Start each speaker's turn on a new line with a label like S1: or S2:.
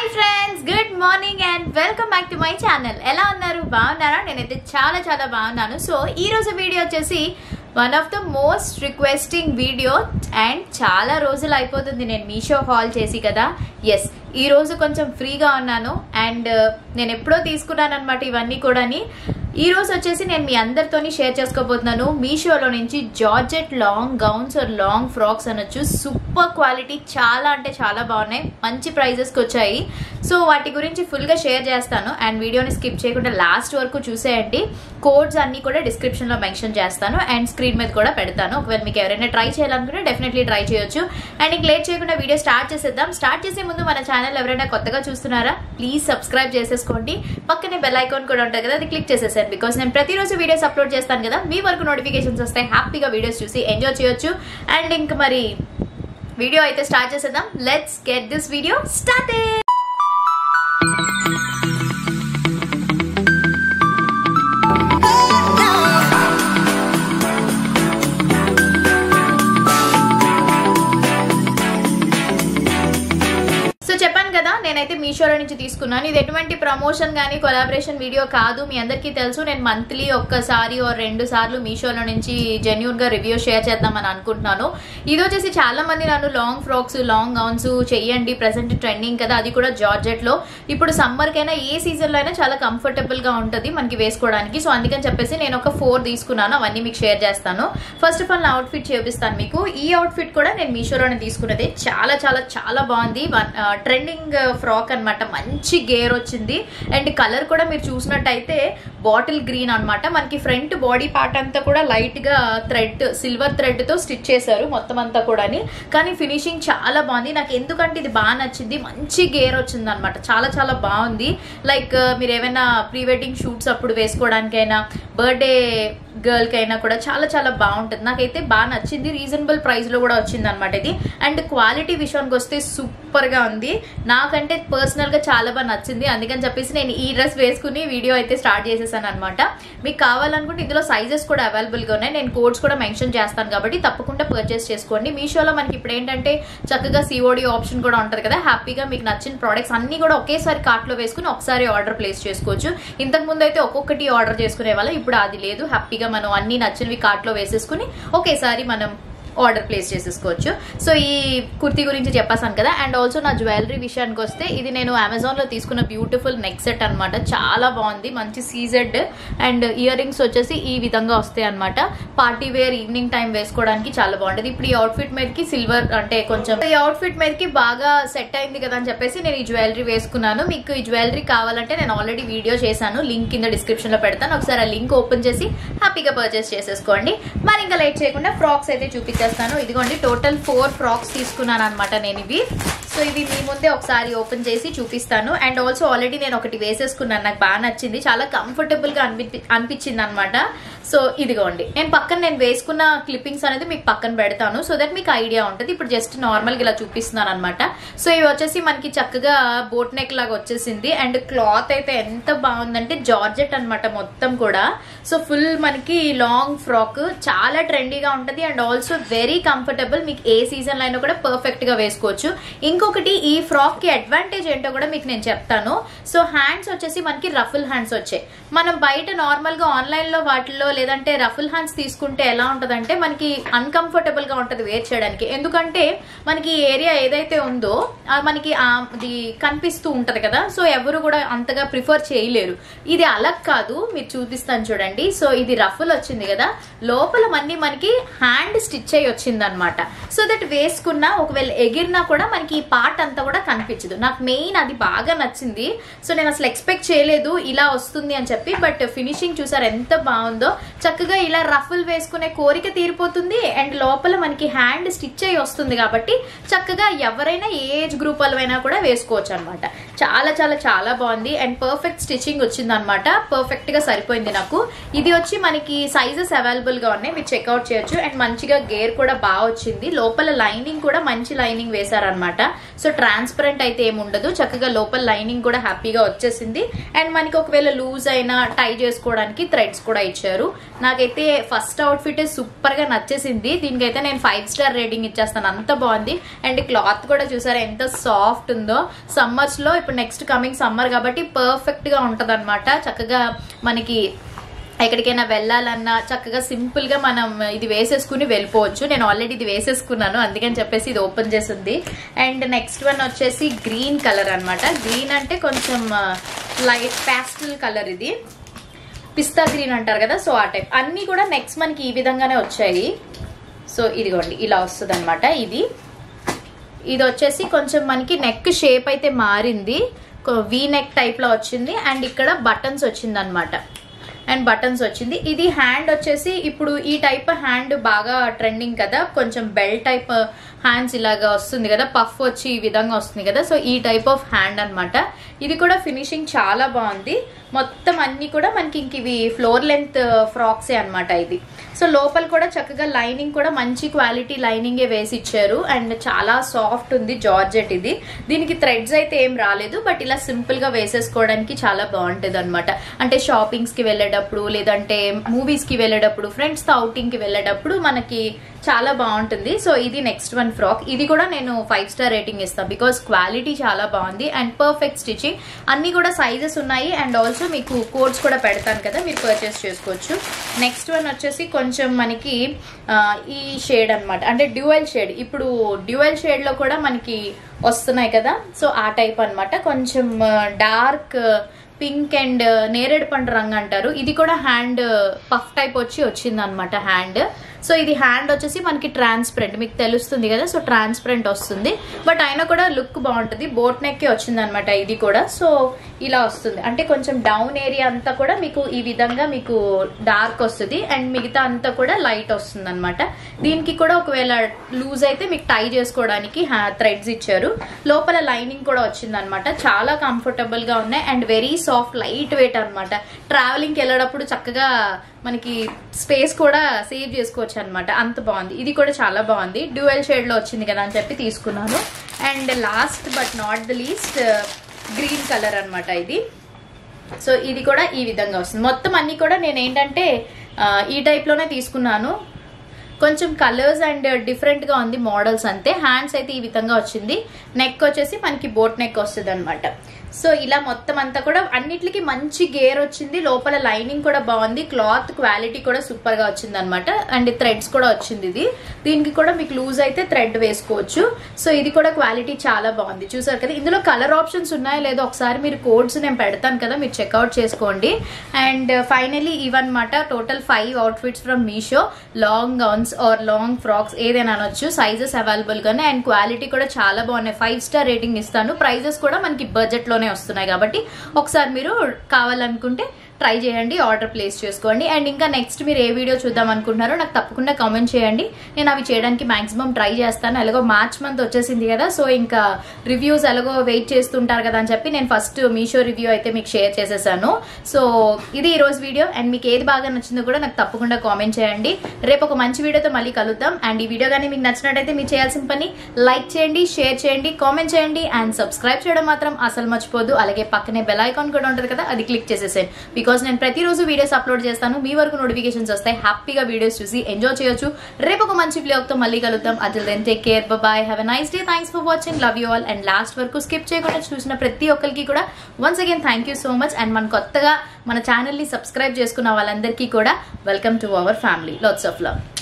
S1: friends good morning and welcome back to my channel ఎలా ఉన్నారు బాగున్నారా నేనైతే చాలా చాలా బాగున్నాను సో ఈ రోజు వీడియో వచ్చేసి one of the most requesting video అండ్ చాలా రోజులు అయిపోతుంది నేను మీషో హాల్ చేసి కదా ఎస్ ఈ రోజు కొంచెం ఫ్రీగా ఉన్నాను అండ్ నేను ఎప్పుడో తీసుకున్నాను అనమాట ఇవన్నీ కూడాని ఈ రోజు వచ్చేసి నేను మీ అందరితోని షేర్ చేసుకోబోతున్నాను మీషోలో నుంచి georgette long gowns or long frocks అనొచ్చు సూపర్ క్వాలిటీ చాలా అంటే చాలా బాగున్నాయి మంచి ప్రైజెస్కి వచ్చాయి సో వాటి గురించి ఫుల్గా షేర్ చేస్తాను అండ్ వీడియోని స్కిప్ చేయకుండా లాస్ట్ వరకు చూసేయండి కోడ్స్ అన్ని కూడా డిస్క్రిప్షన్లో మెన్షన్ చేస్తాను అండ్ స్క్రీన్ మీద కూడా పెడతాను ఒకవేళ మీకు ఎవరైనా ట్రై చేయాలనుకుంటే డెఫినెట్లీ ట్రై చేయొచ్చు అండ్ ఇంక లేట్ చేయకుండా వీడియో స్టార్ట్ చేసేద్దాం స్టార్ట్ చేసే ముందు మన ఛానల్ ఎవరైనా కొత్తగా చూస్తున్నారా ప్లీజ్ సబ్స్క్రైబ్ చేసేసుకోండి పక్కనే బెల్ ఐకాన్ కూడా ఉంటుంది కదా అది క్లిక్ చేసేసాను బికాస్ నేను ప్రతిరోజు వీడియోస్ అప్లోడ్ చేస్తాను కదా మీ వరకు నోటిఫికేషన్స్ వస్తాయి హ్యాపీగా వీడియోస్ చూసి ఎంజాయ్ చేయొచ్చు అండ్ ఇంక మరి వీడియో అయితే స్టార్ట్ చేసేద్దాం let's get this video started so చెప్పాను కదా నేనైతే మీషోలో నుంచి తీసుకున్నాను ఇది ఎటువంటి ప్రమోషన్ కానీ కొలాబరేషన్ వీడియో కాదు మీ అందరికీ తెలుసు నేను మంత్లీ ఒక్కసారి ఓ రెండు సార్లు మీషోలో నుంచి జెన్యున్ గా రివ్యూ షేర్ చేద్దామని అనుకుంటున్నాను ఇది వచ్చేసి చాలా మంది నన్ను లాంగ్ ఫ్రాక్స్ లాంగ్ గౌన్స్ చెయ్యండి ప్రెసెంట్ ట్రెండింగ్ కదా అది కూడా జార్జెట్ లో ఇప్పుడు సమ్మర్ కైనా ఏ సీజన్ లో అయినా చాలా కంఫర్టబుల్ గా ఉంటుంది మనకి వేసుకోవడానికి సో అందుకని చెప్పేసి నేను ఒక ఫోర్ తీసుకున్నాను అవన్నీ మీకు షేర్ చేస్తాను ఫస్ట్ ఆఫ్ ఆల్ నా అవుట్ఫిట్ చూపిస్తాను మీకు ఈ అవుట్ఫిట్ కూడా నేను మీషోలోనే తీసుకున్నది చాలా చాలా చాలా బాగుంది ట్రెండింగ్ ఫ్రాక్ అన్నమాట మంచి గేర్ వచ్చింది అండ్ కలర్ కూడా మీరు చూసినట్టయితే బాటిల్ గ్రీన్ అన్నమాట మనకి ఫ్రంట్ బాడీ పార్ట్ అంతా కూడా లైట్ గా థ్రెడ్ సిల్వర్ థ్రెడ్ తో స్టిచ్ చేశారు మొత్తం అంతా కూడాని కానీ ఫినిషింగ్ చాలా బాగుంది నాకు ఎందుకంటే ఇది బాగా నచ్చింది మంచి గేర్ వచ్చింది అనమాట చాలా చాలా బాగుంది లైక్ మీరు ఏమైనా ప్రీ వెడ్డింగ్ షూట్స్ అప్పుడు వేసుకోవడానికైనా బర్త్డే గర్ల్ కైనా కూడా చాలా చాలా బాగుంటుంది నాకైతే బాగా నచ్చింది రీజనబుల్ ప్రైస్ లో కూడా వచ్చింది అనమాట ఇది అండ్ క్వాలిటీ విషయానికి వస్తే సూపర్ గా ఉంది నాకంటే పర్సనల్ గా చాలా బాగా నచ్చింది అందుకని చెప్పేసి నేను ఈ డ్రెస్ వేసుకుని వీడియో అయితే స్టార్ట్ చేసేసాను అనమాట మీకు కావాలనుకుంటే ఇందులో సైజెస్ కూడా అవైలబుల్ గా ఉన్నాయి నేను కోడ్స్ కూడా మెన్షన్ చేస్తాను కాబట్టి తప్పకుండా పర్చేస్ చేసుకోండి మీషోలో మనకి ఇప్పుడు ఏంటంటే చక్కగా సిఓడి ఆప్షన్ కూడా ఉంటుంది కదా హ్యాపీగా మీకు నచ్చిన ప్రోడక్ట్స్ అన్ని కూడా ఒకేసారి కార్ట్ లో వేసుకుని ఒకసారి ఆర్డర్ ప్లేస్ చేసుకోవచ్చు ఇంతకు ముందు అయితే ఒక్కొక్కటి ఆర్డర్ చేసుకునే వాళ్ళం ఇప్పుడు అది లేదు హ్యాపీగా మనం అన్ని నచ్చినవి కార్ట్ లో వేసేసుకుని ఒకేసారి మనం ఆర్డర్ ప్లేస్ చేసేసుకోవచ్చు సో ఈ కుర్తీ గురించి చెప్పేసాను కదా అండ్ ఆల్సో నా జ్యువెలరీ విషయానికి వస్తే ఇది నేను అమెజాన్ లో తీసుకున్న బ్యూటిఫుల్ నెక్ సెట్ అనమాట చాలా బాగుంది మంచి సీజెడ్ అండ్ ఇయర్ రింగ్స్ వచ్చేసి ఈ విధంగా వస్తాయి అనమాట పార్టీ వేర్ ఈవినింగ్ టైం వేసుకోవడానికి చాలా బాగుంటుంది ఇప్పుడు ఈ అవుట్ఫిట్ మీదకి సిల్వర్ అంటే కొంచెం ఈ అవుట్ఫిట్ మీదకి బాగా సెట్ అయింది కదా అని చెప్పేసి నేను ఈ జ్యువెలరీ వేసుకున్నాను మీకు ఈ జ్యువెలరీ కావాలంటే నేను ఆల్రెడీ వీడియో చేశాను లింక్ కింద డిస్క్రిప్షన్ లో పెడతాను ఒకసారి ఆ లింక్ ఓపెన్ చేసి హ్యాపీగా పర్చేస్ చేసేసుకోండి మరి ఇంకా లేట్ చేయకుండా ఫ్రాక్స్ అయితే చూపించేస్తాను ఇదిగోండి టోటల్ ఫోర్ ఫ్రాక్స్ తీసుకున్నాను అనమాట నేను ఇవి సో ఇవి మీ ముందే ఒకసారి ఓపెన్ చేసి చూపిస్తాను అండ్ ఆల్సో ఆల్రెడీ నేను ఒకటి వేసేసుకున్నాను నాకు బాగా నచ్చింది చాలా కంఫర్టబుల్ గా అనిపి అనిపించింది అనమాట సో ఇదిగోండి నేను పక్కన నేను వేసుకున్న క్లిప్పింగ్స్ అనేది మీకు పక్కన పెడతాను సో దట్ మీకు ఐడియా ఉంటుంది ఇప్పుడు జస్ట్ నార్మల్గా ఇలా చూపిస్తున్నాను అనమాట సో ఇవి వచ్చేసి మనకి చక్కగా బోట్ నెక్ లాగా వచ్చేసింది అండ్ క్లాత్ అయితే ఎంత బాగుందంటే జార్జెట్ అనమాట మొత్తం కూడా సో ఫుల్ మనకి లాంగ్ ఫ్రాక్ చాలా ట్రెండీగా ఉంటుంది అండ్ ఆల్సో వెరీ కంఫర్టబుల్ మీకు ఏ సీజన్ లో అయినా కూడా పర్ఫెక్ట్ గా వేసుకోవచ్చు ఇంకొకటి ఈ ఫ్రాక్ కి అడ్వాంటేజ్ ఏంటో కూడా మీకు నేను చెప్తాను సో హ్యాండ్స్ వచ్చేసి మనకి రఫుల్ హ్యాండ్స్ వచ్చాయి మనం బయట నార్మల్ గా ఆన్లైన్ లో వాటిల్లో లేదంటే రఫుల్ హ్యాండ్స్ తీసుకుంటే ఎలా ఉంటదంటే మనకి అన్కంఫర్టబుల్ గా ఉంటది వేర్ చేయడానికి ఎందుకంటే మనకి ఈ ఏరియా ఏదైతే ఉందో ఆ మనకి అది కనిపిస్తూ ఉంటది కదా సో ఎవరు కూడా అంతగా ప్రిఫర్ చేయలేరు ఇది అలా కాదు మీరు చూపిస్తాను చూడండి సో ఇది రఫుల్ వచ్చింది కదా లోపల మన్ని మనకి హ్యాండ్ స్టిచ్ అయ్యి వచ్చింది అనమాట సో దట్ వేసుకున్నా ఒకవేళ ఎగిరినా కూడా మనకి ఈ పార్ట్ అంతా కూడా కనిపించదు నాకు మెయిన్ అది బాగా నచ్చింది సో నేను అసలు ఎక్స్పెక్ట్ చేయలేదు ఇలా వస్తుంది అని చెప్పి బట్ ఫినిషింగ్ చూసారు ఎంత బాగుందో చక్కగా ఇలా రఫుల్ వేసుకునే కోరిక తీరిపోతుంది అండ్ లోపల మనకి హ్యాండ్ స్టిచ్ అయ్యి వస్తుంది కాబట్టి చక్కగా ఎవరైనా ఏ ఏజ్ గ్రూప్ వాళ్ళైనా కూడా వేసుకోవచ్చు అనమాట చాలా చాలా చాలా బాగుంది అండ్ పర్ఫెక్ట్ స్టిచ్చింగ్ వచ్చింది అనమాట పర్ఫెక్ట్ గా సరిపోయింది నాకు ఇది వచ్చి మనకి సైజెస్ అవైలబుల్ గా ఉన్నాయి మీరు చెక్అవుట్ చేయొచ్చు అండ్ మంచిగా గేర్ కూడా బాగా వచ్చింది లోపల లైనింగ్ కూడా మంచి లైనింగ్ వేశారనమాట సో ట్రాన్స్పరెంట్ అయితే ఏమి ఉండదు చక్కగా లోపల లైనింగ్ కూడా హ్యాపీగా వచ్చేసింది అండ్ మనకి ఒకవేళ లూజ్ అయినా టై చేసుకోవడానికి థ్రెడ్స్ కూడా ఇచ్చారు నాకైతే ఫస్ట్ అవుట్ఫిట్ సూపర్ గా నచ్చేసింది దీనికైతే నేను ఫైవ్ స్టార్ రేటింగ్ ఇచ్చేస్తాను అంత బాగుంది అండ్ క్లాత్ కూడా చూసారా ఎంత సాఫ్ట్ ఉందో సమ్మర్స్ లో ఇప్పుడు నెక్స్ట్ కమింగ్ సమ్మర్ కాబట్టి పర్ఫెక్ట్ గా ఉంటది చక్కగా మనకి ఎక్కడికైనా వెళ్ళాలన్నా చక్కగా సింపుల్ గా మనం ఇది వేసేసుకుని వెళ్ళిపోవచ్చు నేను ఆల్రెడీ ఇది వేసేసుకున్నాను అందుకని చెప్పేసి ఇది ఓపెన్ చేసింది అండ్ నెక్స్ట్ వన్ వచ్చేసి గ్రీన్ కలర్ అన్నమాట గ్రీన్ అంటే కొంచెం లైట్ ప్యాస్టల్ కలర్ ఇది పిస్తా గ్రీన్ అంటారు కదా సో ఆ టైప్ అన్ని కూడా నెక్స్ట్ మనకి ఈ విధంగానే వచ్చాయి సో ఇదిగోండి ఇలా వస్తుంది ఇది ఇది వచ్చేసి కొంచెం మనకి నెక్ షేప్ అయితే మారింది వి నెక్ టైప్ లో వచ్చింది అండ్ ఇక్కడ బటన్స్ వచ్చింది అనమాట అండ్ బటన్స్ వచ్చింది ఇది హ్యాండ్ వచ్చేసి ఇప్పుడు ఈ టైప్ హ్యాండ్ బాగా ట్రెండింగ్ కదా కొంచెం బెల్ టైప్ హ్యాండ్స్ ఇలాగా వస్తుంది కదా పఫ్ వచ్చి ఈ విధంగా వస్తుంది కదా సో ఈ టైప్ ఆఫ్ హ్యాండ్ అన్నమాట ఇది కూడా ఫినిషింగ్ చాలా బాగుంది మొత్తం అన్ని కూడా మనకి ఇంక ఇవి ఫ్లోర్ లెంత్ ఫ్రాక్సే అన్నమాట ఇది సో లోపల కూడా చక్కగా లైనింగ్ కూడా మంచి క్వాలిటీ లైనింగే వేసి ఇచ్చారు అండ్ చాలా సాఫ్ట్ ఉంది జార్జెట్ ఇది దీనికి థ్రెడ్స్ అయితే ఏం రాలేదు బట్ ఇలా సింపుల్ గా వేసేసుకోవడానికి చాలా బాగుంటుంది అనమాట అంటే షాపింగ్స్ కి వెళ్ళేటప్పుడు లేదంటే మూవీస్ కి వెళ్ళేటప్పుడు ఫ్రెండ్స్ తో అవుటింగ్ కి వెళ్ళేటప్పుడు మనకి చాలా బాగుంటుంది సో ఇది నెక్స్ట్ వన్ ఫ్రాక్ ఇది కూడా నేను ఫైవ్ స్టార్ రేటింగ్ ఇస్తాను బికాస్ క్వాలిటీ చాలా బాగుంది అండ్ పర్ఫెక్ట్ స్టిచింగ్ అన్ని కూడా సైజెస్ ఉన్నాయి అండ్ ఆల్సో మీకు కోడ్స్ కూడా పెడతాను కదా మీరు పర్చేస్ చేసుకోవచ్చు నెక్స్ట్ వన్ వచ్చేసి కొంచెం మనకి ఆ, ఈ షేడ్ అన్నమాట అంటే డ్యూయల్ షేడ్ ఇప్పుడు డ్యూయల్ షేడ్ లో కూడా మనకి వస్తున్నాయి కదా సో ఆ టైప్ అన్నమాట కొంచెం డార్క్ పింక్ అండ్ నేరేడు పండు రంగు అంటారు ఇది కూడా హ్యాండ్ పఫ్ టైప్ వచ్చి వచ్చింది అనమాట హ్యాండ్ సో ఇది హ్యాండ్ వచ్చేసి మనకి ట్రాన్స్పరెంట్ మీకు తెలుస్తుంది కదా సో ట్రాన్స్పరెంట్ వస్తుంది బట్ అయినా కూడా లుక్ బాగుంటుంది బోట్ నెక్ వచ్చింది అనమాట ఇది కూడా సో ఇలా వస్తుంది అంటే కొంచెం డౌన్ ఏరియా అంతా కూడా మీకు ఈ విధంగా మీకు డార్క్ వస్తుంది అండ్ మిగతా అంతా కూడా లైట్ వస్తుంది అనమాట దీనికి కూడా ఒకవేళ లూజ్ అయితే మీకు టై చేసుకోవడానికి థ్రెడ్స్ ఇచ్చారు లోపల లైనింగ్ కూడా వచ్చింది అనమాట చాలా కంఫర్టబుల్ గా ఉన్నాయి and very soft light weight అనమాట ట్రావెలింగ్ కి వెళ్ళేటప్పుడు చక్కగా మనకి స్పేస్ కూడా సేవ్ చేసుకోవచ్చు అనమాట అంత బాగుంది ఇది కూడా చాలా బాగుంది డ్యూయల్ షేడ్ లో వచ్చింది కదా అని చెప్పి తీసుకున్నాను and last but not the least green colour అన్నమాట ఇది సో ఇది కూడా ఈ విధంగా వస్తుంది మొత్తం అన్ని కూడా నేను ఏంటంటే ఆ, ఈ టైప్ లోనే తీసుకున్నాను కొంచెం కలర్స్ అండ్ డిఫరెంట్ గా ఉంది మోడల్స్ అంతే హ్యాండ్స్ అయితే ఈ విధంగా వచ్చింది నెక్ వచ్చేసి మనకి బోట్ నెక్ వస్తుంది అనమాట సో ఇలా మొత్తం అంతా కూడా అన్నిటికి మంచి గేర్ వచ్చింది లోపల లైనింగ్ కూడా బాగుంది క్లాత్ క్వాలిటీ కూడా సూపర్ గా వచ్చింది అనమాట అండ్ థ్రెడ్స్ కూడా వచ్చింది ఇది దీనికి కూడా మీకు లూజ్ అయితే థ్రెడ్ వేసుకోవచ్చు సో ఇది కూడా క్వాలిటీ చాలా బాగుంది చూసారు కదా ఇందులో కలర్ ఆప్షన్స్ ఉన్నాయో లేదో ఒకసారి మీరు కోడ్స్ నేను పెడతాను కదా మీరు చెక్అవుట్ చేసుకోండి అండ్ ఫైనలీ ఇవన్నమాట total five outfits from Meesho long gowns or long frocks ఏదైనా అనొచ్చు సైజెస్ అవైలబుల్ గానే అండ్ క్వాలిటీ కూడా చాలా బాగున్నాయి ఫైవ్ స్టార్ రేటింగ్ ఇస్తాను ప్రైజెస్ కూడా మనకి బడ్జెట్ లోనే వస్తున్నాయి కాబట్టి ఒకసారి మీరు కావాలనుకుంటే ట్రై చేయండి ఆర్డర్ ప్లేస్ చేసుకోండి అండ్ ఇంకా నెక్స్ట్ మీరు ఏ వీడియో చూద్దాం అనుకుంటున్నారో నాకు తప్పకుండా కామెంట్ చేయండి నేను అవి చేయడానికి మాక్సిమం ట్రై చేస్తాను ఎలాగో మార్చ్ మంత్ వచ్చేసింది కదా సో ఇంకా రివ్యూస్ ఎలాగో వెయిట్ చేస్తుంటారు కదా అని చెప్పి నేను ఫస్ట్ మీషో రివ్యూ అయితే మీకు షేర్ చేసేసాను సో ఇది ఈ రోజు వీడియో అండ్ మీకు ఏది బాగా నచ్చిందో కూడా నాకు తప్పకుండా కామెంట్ చేయండి రేపు ఒక మంచి వీడియోతో మళ్ళీ కలుద్దాం అండ్ ఈ వీడియో కానీ మీకు నచ్చినట్టయితే మీరు చేయాల్సిన పని లైక్ చేయండి షేర్ చేయండి కామెంట్ చేయండి అండ్ సబ్స్క్రైబ్ చేయడం మాత్రం అసలు మర్చిపోదు అలాగే పక్కనే బెల్ ఐకాన్ కూడా ఉంటుంది కదా అది క్లిక్ చేసేసేయండి బికాస్ నేను ప్రతిరోజు వీడియోస్ అప్లోడ్ చేస్తాను మీ వరకు నోటిఫికేషన్స్ వస్తాయి హ్యాపీగా వీడియోస్ చూసి ఎంజాయ్ చేయొచ్చు రేపు ఒక మంచి vlog తో మళ్ళీ కలుద్దాం అదిల్ then take care bye have a nice day thanks for watching love you all and last వరకు స్కిప్ చేయకుండా చూసిన ప్రతి ఒక్కరికి కూడా once again thank you so much and మన కొత్తగా మన ఛానల్ ని సబ్స్క్రైబ్ చేసుకున్న వాళ్ళందరికీ కూడా welcome to our family lots of love